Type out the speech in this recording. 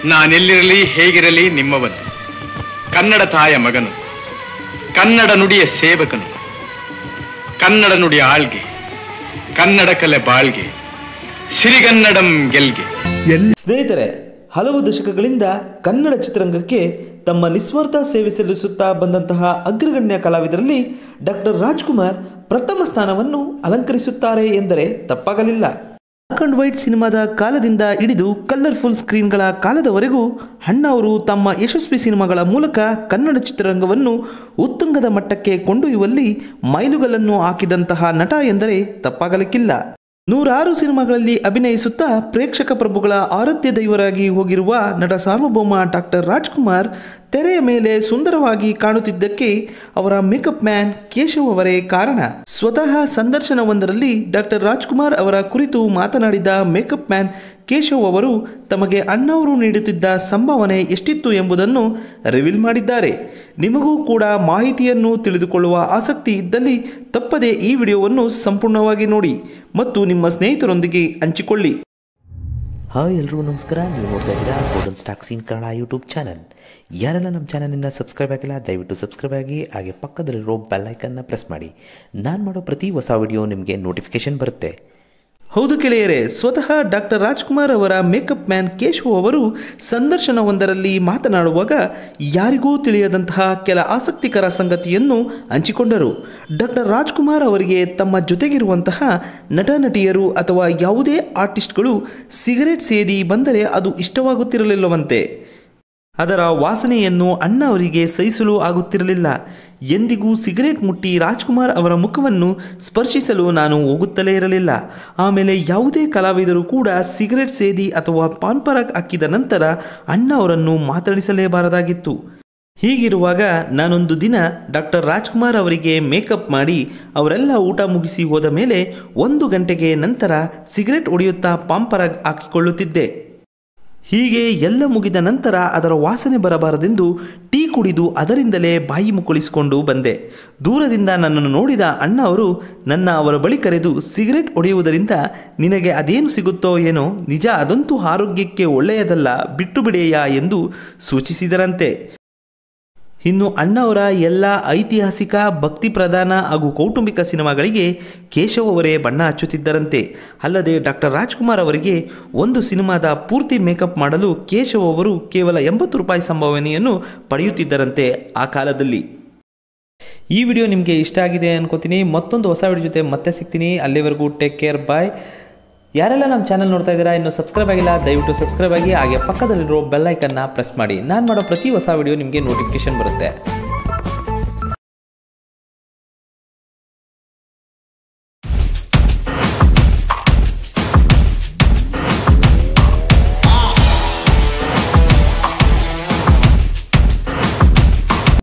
ನಾನೆಲ್ಲಿರಲಿ ಹೇಗಿರಲಿ ನಿಮ್ಮವನು ಕನ್ನಡ ತಾಯ ಮಗನು ಕನ್ನಡ ನುಡಿಯ ಸೇವಕನು ಕನ್ನಡ ನುಡಿಯ ಆಳ್ಗೆ ಕನ್ನಡ ಕಲೆ ಬಾಳ್ಗೆ ಸಿರಿಗನ್ನಡಂ ಗೆಲ್ಗೆ ಸ್ನೇಹಿತರೆ ಹಲವು ದಶಕಗಳಿಂದ ಕನ್ನಡ ಚಿತ್ರರಂಗಕ್ಕೆ ತಮ್ಮ ನಿಸ್ವಾರ್ಥ ಸೇವೆ ಸಲ್ಲಿಸುತ್ತಾ ಬಂದಂತಹ ಅಗ್ರಗಣ್ಯ ಕಲಾವಿದರಲ್ಲಿ ಡಾಕ್ಟರ್ ರಾಜ್ಕುಮಾರ್ ಪ್ರಥಮ ಸ್ಥಾನವನ್ನು ಅಲಂಕರಿಸುತ್ತಾರೆ ಎಂದರೆ ತಪ್ಪಾಗಲಿಲ್ಲ ಬ್ಲಾಕ್ ಅಂಡ್ ವೈಟ್ ಸಿನಿಮಾದ ಕಾಲದಿಂದ ಹಿಡಿದು ಕಲರ್ಫುಲ್ ಸ್ಕ್ರೀನ್ಗಳ ಕಾಲದವರೆಗೂ ಅಣ್ಣ ಅವರು ತಮ್ಮ ಯಶಸ್ವಿ ಸಿನಿಮಾಗಳ ಮೂಲಕ ಕನ್ನಡ ಚಿತ್ರರಂಗವನ್ನು ಉತ್ತುಂಗದ ಮಟ್ಟಕ್ಕೆ ಕೊಂಡೊಯ್ಯುವಲ್ಲಿ ಮೈಲುಗಲ್ಲನ್ನು ಹಾಕಿದಂತಹ ನಟ ಎಂದರೆ ತಪ್ಪಾಗಲಿಕ್ಕಿಲ್ಲ ನೂರಾರು ಸಿನಿಮಾಗಳಲ್ಲಿ ಅಭಿನಯಿಸುತ್ತಾ ಪ್ರೇಕ್ಷಕ ಪ್ರಭುಗಳ ಆರಾಧ್ಯ ದೈವರಾಗಿ ಹೋಗಿರುವ ನಟ ಸಾರ್ವಭೌಮ ಡಾಕ್ಟರ್ ರಾಜ್ಕುಮಾರ್ ತೆರೆಯ ಮೇಲೆ ಸುಂದರವಾಗಿ ಕಾಣುತ್ತಿದ್ದಕ್ಕೆ ಅವರ ಮೇಕಪ್ ಮ್ಯಾನ್ ಕೇಶವ್ ಅವರೇ ಕಾರಣ ಸ್ವತಃ ಸಂದರ್ಶನವೊಂದರಲ್ಲಿ ಡಾಕ್ಟರ್ ರಾಜ್ಕುಮಾರ್ ಅವರ ಕುರಿತು ಮಾತನಾಡಿದ ಮೇಕಪ್ ಮ್ಯಾನ್ ಕೇಶವ್ ಅವರು ತಮಗೆ ಅಣ್ಣವರು ನೀಡುತ್ತಿದ್ದ ಸಂಭಾವನೆ ಎಷ್ಟಿತ್ತು ಎಂಬುದನ್ನು ರಿವೀಲ್ ಮಾಡಿದ್ದಾರೆ ನಿಮಗೂ ಕೂಡ ಮಾಹಿತಿಯನ್ನು ತಿಳಿದುಕೊಳ್ಳುವ ಆಸಕ್ತಿ ಇದ್ದಲ್ಲಿ ತಪ್ಪದೆ ಈ ವಿಡಿಯೋವನ್ನು ಸಂಪೂರ್ಣವಾಗಿ ನೋಡಿ ಮತ್ತು ನಿಮ್ಮ ಸ್ನೇಹಿತರೊಂದಿಗೆ ಹಂಚಿಕೊಳ್ಳಿ ಹಾಯ್ ಎಲ್ರಿಗೂ ನಮಸ್ಕಾರ ನೀವು ನೋಡ್ತಾ ಇದ್ದೀರಾ golden stock scene Kannada YouTube channel ಯಾರೆಲ್ಲ ನಮ್ಮ ಚಾನಲಿಂದ ಸಬ್ಸ್ಕ್ರೈಬ್ ಆಗಿಲ್ಲ ದಯವಿಟ್ಟು ಸಬ್ಸ್ಕ್ರೈಬ್ ಆಗಿ ಹಾಗೆ ಪಕ್ಕದಲ್ಲಿರೋ ಬೆಲ್ ಐಕನ್ನ ಪ್ರೆಸ್ ಮಾಡಿ ನಾನು ಮಾಡೋ ಪ್ರತಿ ಹೊಸ ವಿಡಿಯೋ ನಿಮಗೆ ನೋಟಿಫಿಕೇಶನ್ ಬರುತ್ತೆ ಹೌದು ಗೆಳೆಯರೆ ಸ್ವತಃ ಡಾಕ್ಟರ್ ರಾಜ್ಕುಮಾರ್ ಅವರ ಮೇಕಪ್ ಮ್ಯಾನ್ ಕೇಶವ್ ಅವರು ಸಂದರ್ಶನವೊಂದರಲ್ಲಿ ಮಾತನಾಡುವಾಗ ಯಾರಿಗೂ ತಿಳಿಯದಂತಹ ಕೆಲ ಆಸಕ್ತಿಕರ ಸಂಗತಿಯನ್ನು ಹಂಚಿಕೊಂಡರು ಡಾಕ್ಟರ್ ರಾಜ್ಕುಮಾರ್ ಅವರಿಗೆ ತಮ್ಮ ಜೊತೆಗಿರುವಂತಹ ನಟ ನಟಿಯರು ಅಥವಾ ಯಾವುದೇ ಆರ್ಟಿಸ್ಟ್ಗಳು ಸಿಗರೆಟ್ ಸೇದಿ ಬಂದರೆ ಅದು ಇಷ್ಟವಾಗುತ್ತಿರಲಿಲ್ಲವಂತೆ ಅದರ ವಾಸನೆಯನ್ನು ಅಣ್ಣ ಅವರಿಗೆ ಸಹಿಸಲು ಆಗುತ್ತಿರಲಿಲ್ಲ ಎಂದಿಗೂ ಸಿಗರೇಟ್ ಮುಟ್ಟಿ ರಾಜ್ಕುಮಾರ್ ಅವರ ಮುಖವನ್ನು ಸ್ಪರ್ಶಿಸಲು ನಾನು ಹೋಗುತ್ತಲೇ ಇರಲಿಲ್ಲ ಆಮೇಲೆ ಯಾವುದೇ ಕಲಾವಿದರು ಕೂಡ ಸಿಗರೆಟ್ ಸೇದಿ ಅಥವಾ ಪಾನ್ಪರಾಗ್ ಹಾಕಿದ ನಂತರ ಅಣ್ಣ ಅವರನ್ನು ಮಾತನಾಡಿಸಲೇಬಾರದಾಗಿತ್ತು ಹೀಗಿರುವಾಗ ನಾನೊಂದು ದಿನ ಡಾಕ್ಟರ್ ರಾಜ್ಕುಮಾರ್ ಅವರಿಗೆ ಮೇಕಪ್ ಮಾಡಿ ಅವರೆಲ್ಲ ಊಟ ಮುಗಿಸಿ ಹೋದ ಮೇಲೆ ಒಂದು ಗಂಟೆಗೆ ನಂತರ ಸಿಗರೆಟ್ ಹೊಡೆಯುತ್ತಾ ಪಾಂಪರಾಗ್ ಹಾಕಿಕೊಳ್ಳುತ್ತಿದ್ದೆ ಹೀಗೆ ಎಲ್ಲ ಮುಗಿದ ನಂತರ ಅದರ ವಾಸನೆ ಬರಬಾರದೆಂದು ಟೀ ಕುಡಿದು ಅದರಿಂದಲೇ ಬಾಯಿ ಮುಕ್ಕಳಿಸಿಕೊಂಡು ಬಂದೆ ದೂರದಿಂದ ನನ್ನನ್ನು ನೋಡಿದ ಅಣ್ಣ ಅವರು ನನ್ನ ಅವರ ಬಳಿ ಕರೆದು ಸಿಗರೆಟ್ ಹೊಡೆಯುವುದರಿಂದ ನಿನಗೆ ಅದೇನು ಸಿಗುತ್ತೋ ಏನೋ ನಿಜ ಅದಂತೂ ಆರೋಗ್ಯಕ್ಕೆ ಒಳ್ಳೆಯದಲ್ಲ ಬಿಟ್ಟು ಬಿಡೆಯಾ ಎಂದು ಸೂಚಿಸಿದರಂತೆ ಇನ್ನು ಅಣ್ಣವರ ಎಲ್ಲ ಐತಿಹಾಸಿಕ ಭಕ್ತಿ ಪ್ರಧಾನ ಹಾಗೂ ಕೌಟುಂಬಿಕ ಸಿನಿಮಾಗಳಿಗೆ ಕೇಶವ್ ಅವರೇ ಬಣ್ಣ ಹಚ್ಚುತ್ತಿದ್ದರಂತೆ ಅಲ್ಲದೆ ಡಾಕ್ಟರ್ ರಾಜ್ಕುಮಾರ್ ಅವರಿಗೆ ಒಂದು ಸಿನಿಮಾದ ಪೂರ್ತಿ ಮೇಕಪ್ ಮಾಡಲು ಕೇಶವ್ ಅವರು ಕೇವಲ ಎಂಬತ್ತು ರೂಪಾಯಿ ಸಂಭಾವನೆಯನ್ನು ಪಡೆಯುತ್ತಿದ್ದರಂತೆ ಆ ಕಾಲದಲ್ಲಿ ಈ ವಿಡಿಯೋ ನಿಮಗೆ ಇಷ್ಟ ಆಗಿದೆ ಅನ್ಕೋತೀನಿ ಮತ್ತೊಂದು ಹೊಸ ವಿಡಿಯೋ ಜೊತೆ ಮತ್ತೆ ಸಿಗ್ತೀನಿ ಅಲ್ಲಿವರೆಗೂ ಟೇಕ್ ಕೇರ್ ಬಾಯ್ ಯಾರೆಲ್ಲ ನಮ್ಮ ಚಾನಲ್ ನೋಡ್ತಾ ಇದ್ದೀರಾ ಇನ್ನು ಸಬ್ಸ್ಕ್ರೈಬ್ ಆಗಿಲ್ಲ ದಯವಿಟ್ಟು ಸಬ್ಸ್ಕ್ರೈಬ್ ಆಗಿ ಹಾಗೆ ಪಕ್ಕದಲ್ಲಿರೋ ಬೆಲ್ ಐಕನ್ನ ಪ್ರೆಸ್ ಮಾಡಿ ನಾನು ಮಾಡೋ ಪ್ರತಿ ಹೊಸ ವಿಡಿಯೋ ನಿಮಗೆ ನೋಟಿಫಿಕೇಶನ್ ಬರುತ್ತೆ